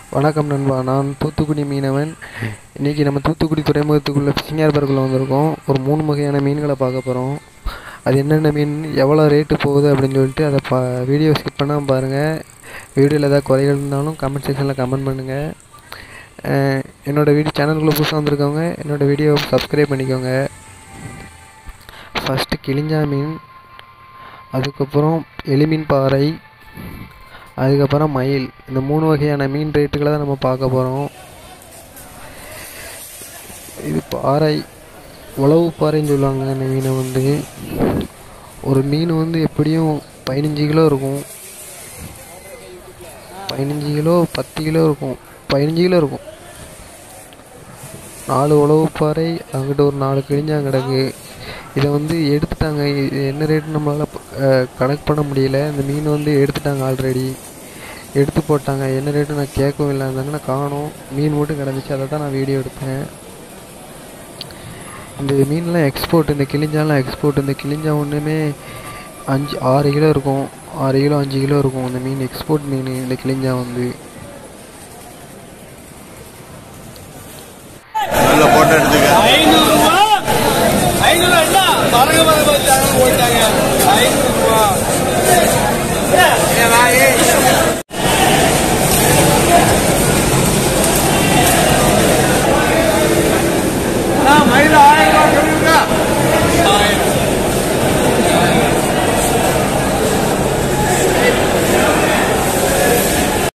வணக்கம் நண்பா நான் தூத்துக்குடி மீனவன் இன்றைக்கி நம்ம தூத்துக்குடி துறைமுகத்துக்குள்ளே ஃபிஷிங் ஏர்பருக்குள்ளே வந்திருக்கோம் ஒரு மூணு வகையான மீன்களை பார்க்க போகிறோம் அது என்னென்ன மீன் எவ்வளோ ரேட்டு போகுது அப்படின்னு சொல்லிட்டு அதை பா வீடியோ ஸ்கிப் பண்ணாமல் பாருங்கள் வீடியோவில் ஏதாவது குறைகள் இருந்தாலும் கமெண்ட் செக்ஷனில் கமெண்ட் பண்ணுங்கள் அஹ் என்னோடய வீடியோ சேனலுக்குள்ளே புதுசாக வந்திருக்கவங்க என்னோடய வீடியோவை சப்ஸ்கிரைப் பண்ணிக்கோங்க ஃபஸ்ட்டு கிளிஞ்சா மீன் அதுக்கப்புறம் எலிமீன் பாறை அதுக்கப்புறம் மயில் இந்த மூணு வகையான மீன் ரேட்டுகளை தான் நம்ம பார்க்க போகிறோம் இது பாறை உளவு பாறைன்னு சொல்லுவாங்க இந்த மீனை வந்து ஒரு மீன் வந்து எப்படியும் பதினஞ்சு கிலோ இருக்கும் பதினஞ்சு கிலோ பத்து கிலோ இருக்கும் பதினஞ்சு கிலோ இருக்கும் நாலு உளவு பாறை அங்கிட்ட ஒரு நாலு கிழிஞ்சாங்க கிடக்கு இதை வந்து எடுத்துட்டாங்க இது என்ன ரேட்டு நம்மளால் கணக்கு பண்ண முடியல இந்த மீன் வந்து எடுத்துட்டாங்க ஆல்ரெடி எடுத்து போட்டாங்க என்ன ரேட்டு நான் கேட்கவும் இல்லை அந்த காணும் மீன் மட்டும் கிடந்துச்சு அதை தான் நான் வீடியோ எடுத்தேன் இந்த மீன்லாம் எக்ஸ்போர்ட் இந்த கிளிஞ்சாலாம் எக்ஸ்போர்ட் இந்த கிளிஞ்சா ஒன்றுமே அஞ்சு ஆறு கிலோ இருக்கும் ஆறு கிலோ அஞ்சு கிலோ இருக்கும் இந்த மீன் எக்ஸ்போர்ட் மீன் இந்த கிளிஞ்சா வந்து நல்ல போட்டோ எடுத்துக்க ஐநூறு ரூபா ஐநூறு அண்ணா மறக்க மறக்க வச்சாங்க போயிட்டாங்க ஐநூறு